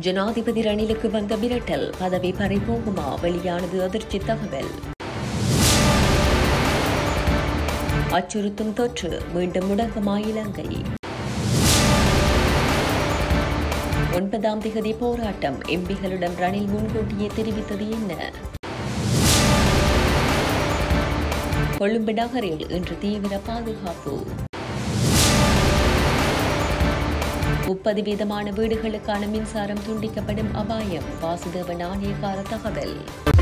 ஜனாதிபதி ரணிலுக்கு வந்த மிரட்டல் பதவி பறிபோகுமா வெளியானது அதிர்ச்சி தகவல் அச்சுறுத்தும் தொற்று மீண்டும் முடக்கமா இலங்கை ஒன்பதாம் திகதி போராட்டம் எம்பிகளிடம் ரணில் முன்கூட்டியே தெரிவித்தது என்ன கொழும்பு நகரில் இன்று தீவிர பாதுகாப்பு முப்பது வீதமான வீடுகளுக்கான மின்சாரம் துண்டிக்கப்படும் அபாயம் வாசுதேவ நாணயக்கார தகவல்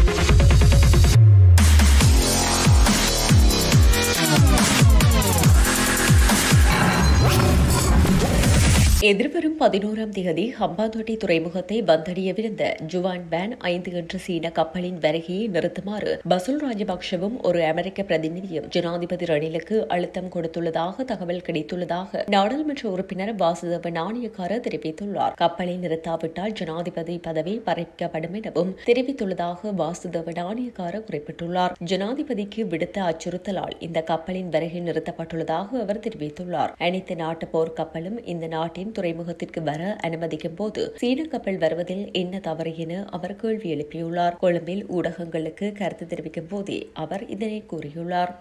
எதிர்வரும் பதினோராம் தேதி ஹம்பாந்தோட்டை துறைமுகத்தை வந்தடையவிருந்த ஜுவான் பேன் ஐந்து என்ற சீன கப்பலின் வருகையை நிறுத்துமாறு பசுல் ராஜபக்ஷவும் ஒரு அமெரிக்க பிரதிநிதியும் ஜனாதிபதி ரணிலுக்கு அழுத்தம் கொடுத்துள்ளதாக தகவல் கிடைத்துள்ளதாக நாடாளுமன்ற உறுப்பினர் வாசுதேவ நாணயக்கார தெரிவித்துள்ளார் கப்பலை நிறுத்தாவிட்டால் ஜனாதிபதி பதவி பறிக்கப்படும் எனவும் தெரிவித்துள்ளதாக வாசுதேவ நாணயக்கார குறிப்பிட்டுள்ளார் ஜனாதிபதிக்கு விடுத்த அச்சுறுத்தலால் இந்த கப்பலின் வருகை நிறுத்தப்பட்டுள்ளதாக அவர் தெரிவித்துள்ளார் அனைத்து நாட்டு போர் கப்பலும் இந்த நாட்டின் துறைமுகத்திற்கு வர அனுமதிக்கும் போது சீன கப்பல் வருவதில் என்ன தவறு என அவர் கேள்வி எழுப்பியுள்ளார் கொழும்பில் ஊடகங்களுக்கு கருத்து தெரிவிக்கும் போதே அவர் இதனை கூறியுள்ளார்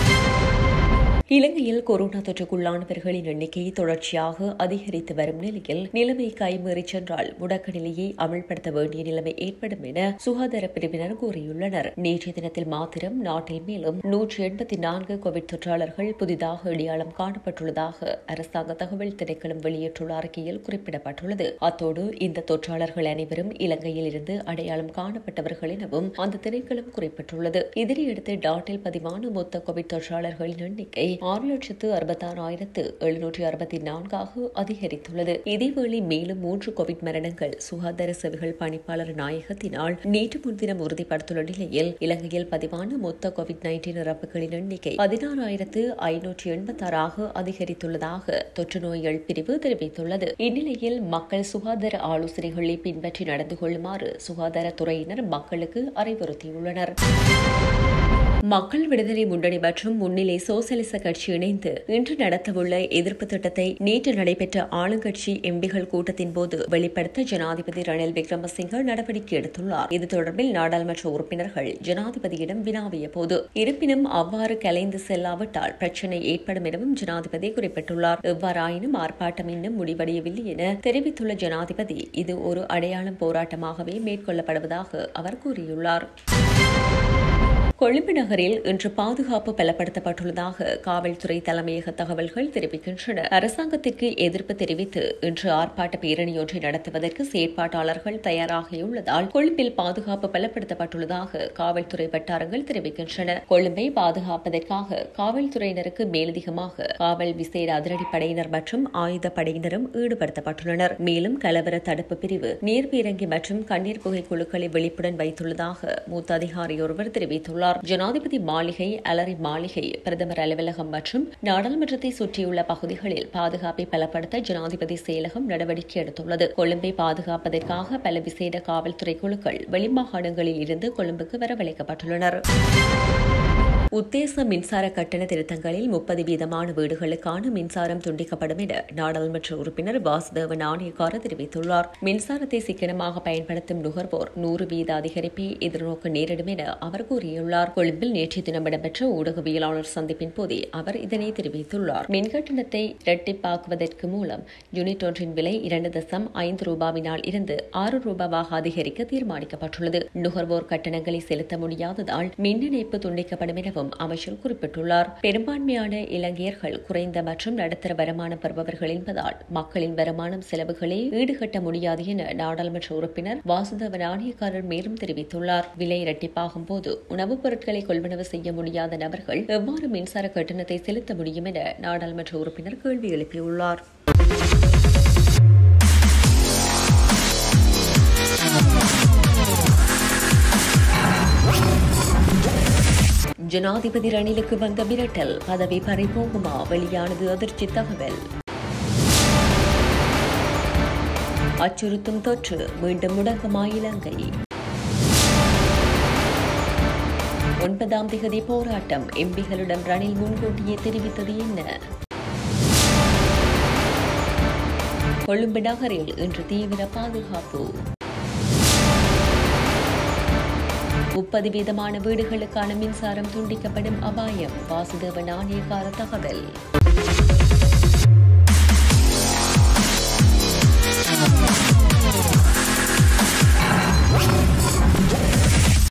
இலங்கையில் கொரோனா தொற்றுக்குள்ளானவர்களின் எண்ணிக்கை தொடர்ச்சியாக அதிகரித்து வரும் நிலையில் நிலைமை கைமீறி சென்றால் முடக்க நிலையை அமல்படுத்த வேண்டிய நிலைமை ஏற்படும் என சுகாதார பிரிவினர் கூறியுள்ளனர் நேற்றைய தினத்தில் மாத்திரம் நாட்டில் மேலும் நூற்றி எண்பத்தி நான்கு கோவிட் தொற்றாளர்கள் புதிதாக அடையாளம் காணப்பட்டுள்ளதாக அரசாங்க தகவல் திணைக்களம் வெளியிட்டுள்ள அறிக்கையில் குறிப்பிடப்பட்டுள்ளது அத்தோடு இந்த தொற்றாளர்கள் அனைவரும் இலங்கையில் இருந்து அடையாளம் காணப்பட்டவர்கள் எனவும் அந்த திணைக்களம் குறிப்பிட்டுள்ளது இதனையடுத்து நாட்டில் பதிவான மொத்த கோவிட் தொற்றாளர்களின் எண்ணிக்கை ஆறு லட்சத்து அறுபத்தாறாயிரத்து எழுநூற்றி அறுபத்தி நான்காக அதிகரித்துள்ளது இதேவேளை மேலும் மூன்று கோவிட் மரணங்கள் சுகாதார சேவைகள் பணிப்பாளர் நாயகத்தினால் நேற்று முன்தினம் உறுதிப்படுத்தியுள்ள நிலையில் இலங்கையில் பதிவான மொத்த கோவிட் நைன்டீன் இறப்புகளின் எண்ணிக்கை பதினாறாயிரத்து ஐநூற்றி எண்பத்தாறாக அதிகரித்துள்ளதாக தொற்று நோய்கள் பிரிவு தெரிவித்துள்ளது இந்நிலையில் மக்கள் சுகாதார ஆலோசனைகளை பின்பற்றி நடந்து கொள்ளுமாறு சுகாதாரத்துறையினர் மக்களுக்கு அறிவுறுத்தியுள்ளனர் மக்கள் விடுதலை முன்னணி மற்றும் முன்னிலை சோசலிச கட்சி இணைந்து இன்று நடத்தவுள்ள எதிர்ப்பு திட்டத்தை நேற்று நடைபெற்ற ஆளுங்கட்சி எம்பிகள் கூட்டத்தின் போது வெளிப்படுத்த ஜனாதிபதி ரணில் விக்ரமசிங்க நடவடிக்கை எடுத்துள்ளார் இது தொடர்பில் நாடாளுமன்ற உறுப்பினர்கள் ஜனாதிபதியிடம் வினாவிய போது இருப்பினும் அவ்வாறு கலைந்து செல்லாவிட்டால் பிரச்சினை ஏற்படும் எனவும் ஜனாதிபதி குறிப்பிட்டுள்ளார் எவ்வாறாயினும் ஆர்ப்பாட்டம் இன்னும் முடிவடையவில்லை என தெரிவித்துள்ள ஜனாதிபதி இது ஒரு அடையாளம் போராட்டமாகவே மேற்கொள்ளப்படுவதாக அவர் கூறியுள்ளார் கொழும்பு நகரில் இன்று பாதுகாப்பு பலப்படுத்தப்பட்டுள்ளதாக காவல்துறை தலைமையக தகவல்கள் தெரிவிக்கின்றன அரசாங்கத்திற்கு எதிர்ப்பு தெரிவித்து இன்று ஆர்ப்பாட்ட பேரணியொன்றை நடத்துவதற்கு செயற்பாட்டாளர்கள் தயாராகியுள்ளதால் கொழும்பில் பாதுகாப்பு பலப்படுத்தப்பட்டுள்ளதாக காவல்துறை வட்டாரங்கள் தெரிவிக்கின்றன கொழும்பை பாதுகாப்பதற்காக காவல்துறையினருக்கு மேலதிகமாக காவல் விசேட அதிரடிப்படையினர் மற்றும் ஆயுத படையினரும் ஈடுபடுத்தப்பட்டுள்ளனர் மேலும் கலவர தடுப்பு பிரிவு நீர்பீரங்கி மற்றும் கண்ணீர் புகை குழுக்களை விழிப்புடன் வைத்துள்ளதாக மூத்த அதிகாரி ஒருவர் தெரிவித்துள்ளார் தெரிவித்துள்ளார் ஜனாதிபதி மாளிகை அலரி மாளிகை பிரதமர் அலுவலகம் மற்றும் நாடாளுமன்றத்தை சுற்றியுள்ள பகுதிகளில் பாதுகாப்பை பலப்படுத்த ஜனாதிபதி செயலகம் நடவடிக்கை எடுத்துள்ளது கொழும்பை பாதுகாப்பதற்காக பல விசேட காவல்துறை குழுக்கள் வெளிமாகாணங்களில் இருந்து கொழும்புக்கு வரவழைக்கப்பட்டுள்ளனர் உத்தேச மின்சார கட்டண திருத்தங்களில் முப்பது வீதமான வீடுகளுக்கான மின்சாரம் துண்டிக்கப்படும் என நாடாளுமன்ற உறுப்பினர் வாசுதேவ நாணயக்கார தெரிவித்துள்ளார் மின்சாரத்தை சிக்கனமாக பயன்படுத்தும் நுகர்வோர் நூறு வீத அதிகரிப்பை எதிர்நோக்க நேரிடும் என அவர் கூறியுள்ளார் கொழும்பில் நேற்றைய தினம் இடம்பெற்ற ஊடகவியலாளர் சந்திப்பின் போதே அவர் இதனை தெரிவித்துள்ளார் மின் கட்டணத்தை இரட்டிப்பாக்குவதற்கு மூலம் யூனிட் ஒன்றின் விலை இரண்டு தசம் ஐந்து ரூபாவினால் இருந்து ஆறு ரூபாவாக அதிகரிக்க தீர்மானிக்கப்பட்டுள்ளது நுகர்வோர் கட்டணங்களை செலுத்த முடியாததால் மின் இணைப்பு துண்டிக்கப்படும் எனவும் அமைச்சர் குறிப்பிட்டுள்ளார் பெரும்பான்மையான இலங்கையர்கள் குறைந்த மற்றும் நடுத்தர வருமானம் பெறுபவர்கள் என்பதால் மக்களின் வருமானம் செலவுகளை ஈடுகட்ட முடியாது என நாடாளுமன்ற உறுப்பினர் வாசுதேவ நாணயக்காரர் மேலும் தெரிவித்துள்ளார் விலை இரட்டிப்பாகும் போது உணவுப் பொருட்களை கொள்வனவு செய்ய முடியாத நபர்கள் எவ்வாறு மின்சார கட்டணத்தை செலுத்த முடியும் என நாடாளுமன்ற உறுப்பினர் கேள்வி எழுப்பியுள்ளார் ஜனாதிபதி ரணிலுக்கு வந்த மிரட்டல் பதவி பறிபோகுமா வெளியானது அதிர்ச்சி தகவல் அச்சுறுத்தும் தொற்று மீண்டும் முடக்கமா இலங்கை ஒன்பதாம் திகதி போராட்டம் எம்பிகளிடம் ரணில் முன்கூட்டியே தெரிவித்தது என்ன கொழும்பு நகரில் இன்று தீவிர பாதுகாப்பு முப்பது வீதமான வீடுகளுக்கான மின்சாரம் துண்டிக்கப்படும் அபாயம் வாசுதேவ நாணயக்கார தகவல்